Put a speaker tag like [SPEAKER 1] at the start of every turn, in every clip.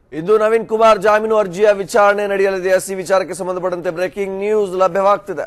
[SPEAKER 1] ಇಂದು ನವೀನ್ ಕುಮಾರ್ ಜಾಮೀನು ಅರ್ಜಿಯ ವಿಚಾರಣೆ ನಡೆಯಲಿದೆ ಎಸ್ ಈ ವಿಚಾರಕ್ಕೆ ಸಂಬಂಧಪಟ್ಟಂತೆ ಬ್ರೇಕಿಂಗ್ ನ್ಯೂಸ್ ಲಭ್ಯವಾಗ್ತಿದೆ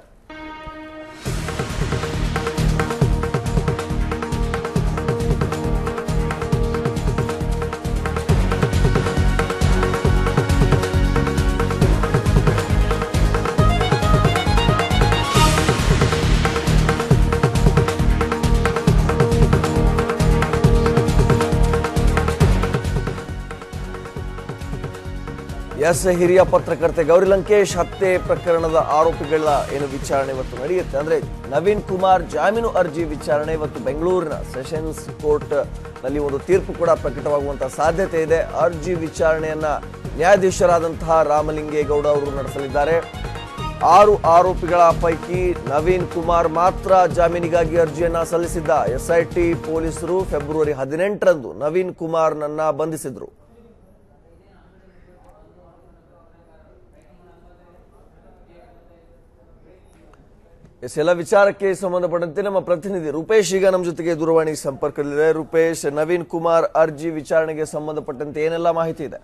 [SPEAKER 1] ಎಸ್ ಹಿರಿಯ ಪತ್ರಕರ್ತೆ ಗೌರಿ ಲಂಕೇಶ್ ಹತ್ಯೆ ಪ್ರಕರಣದ ಆರೋಪಿಗಳ ಏನು ವಿಚಾರಣೆ ಇವತ್ತು ನಡೆಯುತ್ತೆ ಅಂದ್ರೆ ನವೀನ್ ಕುಮಾರ್ ಜಾಮೀನು ಅರ್ಜಿ ವಿಚಾರಣೆ ಇವತ್ತು ಬೆಂಗಳೂರಿನ ಸೆಷನ್ಸ್ ಕೋರ್ಟ್ ನಲ್ಲಿ ಒಂದು ತೀರ್ಪು ಕೂಡ ಪ್ರಕಟವಾಗುವಂತಹ ಸಾಧ್ಯತೆ ಇದೆ ಅರ್ಜಿ ವಿಚಾರಣೆಯನ್ನ ನ್ಯಾಯಾಧೀಶರಾದಂತಹ ರಾಮಲಿಂಗೇಗೌಡ ಅವರು ನಡೆಸಲಿದ್ದಾರೆ ಆರು ಆರೋಪಿಗಳ ಪೈಕಿ ನವೀನ್ ಕುಮಾರ್ ಮಾತ್ರ ಜಾಮೀನಿಗಾಗಿ ಅರ್ಜಿಯನ್ನ ಸಲ್ಲಿಸಿದ್ದ ಎಸ್ಐಟಿ ಪೊಲೀಸರು ಫೆಬ್ರವರಿ ಹದಿನೆಂಟರಂದು ನವೀನ್ ಕುಮಾರ್ನನ್ನ ಬಂಧಿಸಿದ್ರು ಎಸ್ ಎಲ್ಲ ವಿಚಾರಕ್ಕೆ ಸಂಬಂಧಪಟ್ಟಂತೆ ನಮ್ಮ ಪ್ರತಿನಿಧಿ ರೂಪೇಶ್ ಈಗ ನಮ್ಮ ಜೊತೆಗೆ ದೂರವಾಣಿ ಸಂಪರ್ಕದಲ್ಲಿದೆ ರೂಪೇಶ್ ನವೀನ್ ಕುಮಾರ್ ಅರ್ಜಿ ವಿಚಾರಣೆಗೆ ಸಂಬಂಧಪಟ್ಟಂತೆ ಏನೆಲ್ಲ ಮಾಹಿತಿ ಇದೆ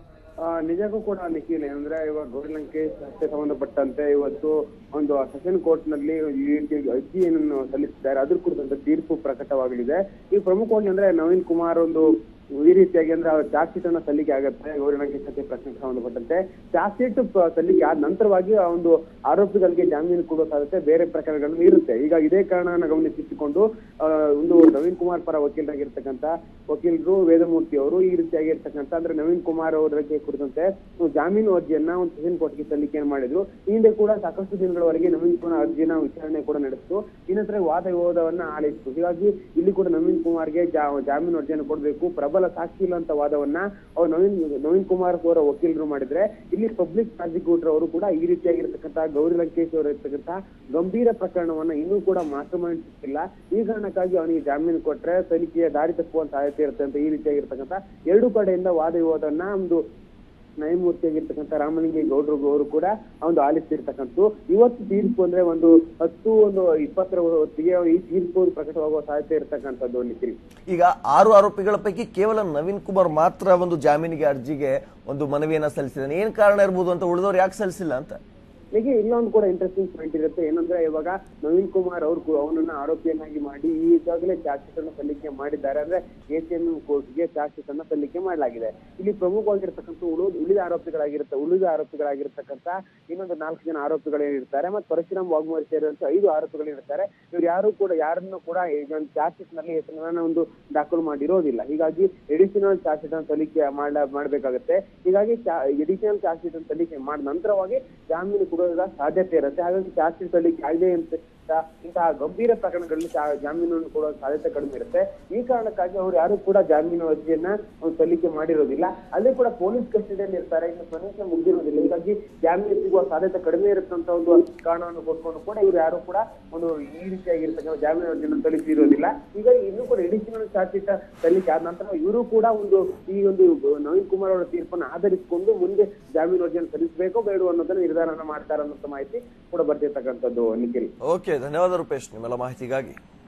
[SPEAKER 2] ಆ, ನಿಜಕ್ಕೂ ಕೂಡ ನಿಖಿಲ್ ಅಂದ್ರೆ ಇವಾಗ ಗೌರಿ ಲಂಕೇಶ್ ಹತ್ಯೆ ಸಂಬಂಧಪಟ್ಟಂತೆ ಇವತ್ತು ಒಂದು ಸೆಷನ್ ಕೋರ್ಟ್ ನಲ್ಲಿ ಈ ರೀತಿ ಅರ್ಜಿಯನ್ನು ಸಲ್ಲಿಸಿದ್ದಾರೆ ಅದ್ರ ಕುರಿತಂತೆ ತೀರ್ಪು ಪ್ರಕಟವಾಗಲಿದೆ ಈ ಪ್ರಮುಖವಾಗಿ ಅಂದ್ರೆ ನವೀನ್ ಕುಮಾರ್ ಒಂದು ಈ ರೀತಿಯಾಗಿ ಅಂದ್ರೆ ಚಾರ್ಜ್ ಶೀಟ್ ಅನ್ನ ಸಲ್ಲಿಕೆ ಆಗುತ್ತೆ ಗೌರಿ ಲಂಕೇಶ್ ಹತ್ಯೆ ಪ್ರಕರಣಕ್ಕೆ ಸಂಬಂಧಪಟ್ಟಂತೆ ಚಾರ್ಜ್ ಶೀಟ್ ಪ- ಸಲ್ಲಿಕೆ ಆದ ನಂತರವಾಗಿ ಆ ಒಂದು ಆರೋಪಿಗಳಿಗೆ ಜಾಮೀನು ಕೊಡುವ ಸಾಧ್ಯತೆ ಬೇರೆ ಪ್ರಕರಣಗಳು ಇರುತ್ತೆ ಈಗ ಇದೇ ಕಾರಣವನ್ನ ಗಮನಿಸಿಟ್ಟುಕೊಂಡು ಆ, ಒಂದು ನವೀನ್ ಕುಮಾರ್ ಪರ ವಕೀಲರಾಗಿರ್ತಕ್ಕಂಥ ವಕೀಲರು ವೇದಮೂರ್ತಿ ಅವರು ಈ ರೀತಿಯಾಗಿರ್ತಕ್ಕಂಥ ಅಂದ್ರೆ ನವೀನ್ ಕುಮಾರ್ ಅವರಿಗೆ ಕುರಿತಂತೆ ಒಂದು ಜಾಮೀನು ಅರ್ಜಿಯನ್ನ ಒಂದು ಸೆಷನ್ ಕೋರ್ಟ್ಗೆ ಸಲ್ಲಿಕೆಯನ್ನು ಮಾಡಿದ್ರು ಈ ಹಿಂದೆ ಕೂಡ ಸಾಕಷ್ಟು ದಿನಗಳವರೆಗೆ ನವೀನ್ ಕುಮಾರ್ ಅರ್ಜಿನ ವಿಚಾರಣೆ ಕೂಡ ನಡೆಸಿತು ಈ ನಂತರ ವಾದ ವಿವಾದವನ್ನ ಆಲಿಸಿತು ಹೀಗಾಗಿ ಇಲ್ಲಿ ಕೂಡ ನವೀನ್ ಕುಮಾರ್ಗೆ ಜಾ- ಜಾಮೀನು ಅರ್ಜಿಯನ್ನು ಕೊಡಬೇಕು ಪ್ರಬಲ ಸಾಕ್ಷಿ ಇಲ್ಲ ಅಂತ ವಾದವನ್ನ ಅವ್ರು ನವೀನ್ ನವೀನ್ ಕುಮಾರ್ ಅವರ ವಕೀಲರು ಮಾಡಿದ್ರೆ ಇಲ್ಲಿ ಪಬ್ಲಿಕ್ ಪ್ರಾಸಿಕ್ಯೂಟರ್ ಅವರು ಕೂಡ ಈ ರೀತಿಯಾಗಿರ್ತಕ್ಕಂಥ ಗೌರಿ ಲಂಕೇಶ್ ಅವರು ಇರ್ತಕ್ಕಂಥ ಗಂಭೀರ ಪ್ರಕರಣವನ್ನ ಇನ್ನೂ ಕೂಡ ಮಾಸ್ಟರ್ ಮೈಂಡ್ ಸಿಕ್ಕಿಲ್ಲ ಈ ಕಾರಣಕ್ಕಾಗಿ ಅವನಿಗೆ ಜಾಮೀನು ಕೊಟ್ರೆ ತನಿಖೆಯ ದಾರಿ ತಪ್ಪುವಂತ ಸಾಧ್ಯತೆ ಇರುತ್ತೆ ಅಂತ ಈ ರೀತಿಯಾಗಿರ್ತಕ್ಕಂಥ ಎರಡು ಕಡೆಯಿಂದ ವಾದ ವಿವಾದವನ್ನ ಒಂದು ನ್ಯಾಯಮೂರ್ತಿಯಾಗಿರ್ತಕ್ಕಂಥ ರಾಮಲಿಂಗೇ ಗೌಡ್ರು ಅವರು ಕೂಡ ಒಂದು ಆಲಿಸ್ತಿರ್ತಕ್ಕಂಥದ್ದು ಇವತ್ತು ತೀರ್ಪು ಅಂದ್ರೆ ಒಂದು ಹತ್ತು ಒಂದು ಇಪ್ಪತ್ತರ ಹೊತ್ತಿಗೆ ಈ ತೀರ್ಪು ಪ್ರಕಟವಾಗುವ ಸಾಧ್ಯತೆ ಇರ್ತಕ್ಕಂಥದ್ದು ನಿಖಿಲ್
[SPEAKER 1] ಈಗ ಆರು ಆರೋಪಿಗಳ ಪೈಕಿ ಕೇವಲ ನವೀನ್ ಕುಮಾರ್ ಮಾತ್ರ ಒಂದು ಜಾಮೀನಿಗೆ ಅರ್ಜಿಗೆ ಒಂದು ಮನವಿಯನ್ನ ಸಲ್ಲಿಸಿದ್ದಾನೆ ಏನ್ ಕಾರಣ ಇರ್ಬೋದು ಅಂತ ಉಳಿದವ್ರು ಯಾಕೆ ಸಲ್ಲಿಸಿಲ್ಲ ಅಂತ
[SPEAKER 2] ಹೀಗೆ ಇಲ್ಲೊಂದು ಕೂಡ ಇಂಟ್ರೆಸ್ಟಿಂಗ್ ಪಾಯಿಂಟ್ ಇರುತ್ತೆ ಏನಂದ್ರೆ ಇವಾಗ ನವೀನ್ ಕುಮಾರ್ ಅವರು ಅವನನ್ನ ಆರೋಪಿಯನ್ನಾಗಿ ಮಾಡಿ ಈಗಾಗಲೇ ಚಾರ್ಜ್ ಶೀಟ್ ಅನ್ನು ಸಲ್ಲಿಕೆ ಮಾಡಿದ್ದಾರೆ ಅಂದ್ರೆ ಎಸಿಎಂ ಕೋರ್ಟ್ಗೆ ಚಾರ್ಜ್ ಶೀಟ್ ಅನ್ನ ಸಲ್ಲಿಕೆ ಮಾಡಲಾಗಿದೆ ಇಲ್ಲಿ ಪ್ರಮುಖವಾಗಿರ್ತಕ್ಕಂಥ ಉಳಿದ ಉಳಿದ ಆರೋಪಿಗಳಾಗಿರುತ್ತೆ ಉಳಿದ ಆರೋಪಿಗಳಾಗಿರ್ತಕ್ಕಂಥ ಇನ್ನೊಂದು ನಾಲ್ಕು ಜನ ಆರೋಪಿಗಳಿರ್ತಾರೆ ಮತ್ತೆ ಪರಶುರಾಮ್ ವಾಗ್ಮೋರಿ ಸೇರಿದಂತೆ ಐದು ಆರೋಪಿಗಳಿರ್ತಾರೆ ಇವ್ರು ಯಾರು ಕೂಡ ಯಾರನ್ನು ಕೂಡ ಈಗ ಒಂದು ಚಾರ್ಜ್ ಶೀಟ್ ನಲ್ಲಿ ಹೆಸರನ್ನ ಒಂದು ದಾಖಲು ಮಾಡಿರೋದಿಲ್ಲ ಹೀಗಾಗಿ ಎಡಿಷನಲ್ ಚಾರ್ಜ್ ಶೀಟ್ ಅನ್ನು ಸಲ್ಲಿಕೆ ಮಾಡ ಮಾಡಬೇಕಾಗುತ್ತೆ ಹೀಗಾಗಿ ಎಡಿಷನಲ್ ಚಾರ್ಜ್ ಶೀಟ್ ಅನ್ನು ಸಲ್ಲಿಕೆ ಮಾಡಿದ ನಂತರವಾಗಿ ಜಾಮೀನು ಕೊಡೋದ ಸಾಧ್ಯತೆ ಇರುತ್ತೆ ಹಾಗಾಗಿ ಚಾರ್ಜ್ ಶೀಟ್ ಸಲ್ಲಿಕೆ ಆಗಿದೆ ಅಂತ ಇಂತಹ ಗಂಭೀರ ಪ್ರಕರಣಗಳಲ್ಲಿ ಜಾ- ಜಾಮೀನನ್ನು ಕೊಡುವ ಸಾಧ್ಯತೆ ಕಡಿಮೆ ಇರುತ್ತೆ ಈ ಕಾರಣಕ್ಕಾಗಿ ಅವರು ಯಾರು ಕೂಡ ಜಾಮೀನು ಅರ್ಜಿಯನ್ನ ಒಂದು ಸಲ್ಲಿಕೆ ಮಾಡಿರೋದಿಲ್ಲ ಅಲ್ಲಿ ಕೂಡ ಪೊಲೀಸ್ ಕಸ್ಟಡಿಯಲ್ಲಿ ಇರ್ತಾರೆ ಇನ್ನು ಪರೀಕ್ಷೆ ಮುಗಿದಿರೋದಿಲ್ಲ ಹೀಗಾಗಿ ಜಾಮೀನು ಸಿಗುವ ಸಾಧ್ಯತೆ ಕಡಿಮೆ ಇರುತ್ತಂತ ಒಂದು ಕಾರಣವನ್ನು ಕೊಟ್ಕೊಂಡು ಕೂಡ ಇವರು ಯಾರು ಕೂಡ ಒಂದು ಈ ರೀತಿಯಾಗಿರ್ತಕ್ಕಂಥ ಜಾಮೀನು ಅರ್ಜಿಯನ್ನು ಸಲ್ಲಿಸಿರೋದಿಲ್ಲ ಹೀಗಾಗಿ ಇನ್ನೂ ಕೂಡ ಎಡಿಷನಲ್ ಚಾರ್ಜ್ ಶೀಟ್ ಸಲ್ಲಿಕೆ ಆದ ನಂತರ ಇವರು ಕೂಡ ಒಂದು ಈ ಒಂದು ನವೀನ್ ಕುಮಾರ್ ಅವರ ತೀರ್ಪನ್ನು ಆಧರಿಸಿಕೊಂಡು ಮುಂದೆ ಜಾಮೀನು ಅರ್ಜಿಯನ್ನು ಸಲ್ಲಿಸಬೇಕೋ ಬೇಡೋ ಅನ್ನೋದನ್ನ ನಿರ್ಧಾರನ ಮಾಡ್ತಾರೆ ಅನ್ನೋ ಮಾಹಿತಿ ಕೂಡ ಬರ್ತಿರ್ತಕ್ಕಂಥದ್ದು ನಿಖಿಲ್
[SPEAKER 1] ಓಕೆ ಧನ್ಯವಾದ ರೂಪೇಶ್ ನಿಮ್ಮೆಲ್ಲ ಮಾಹಿತಿಗಾಗಿ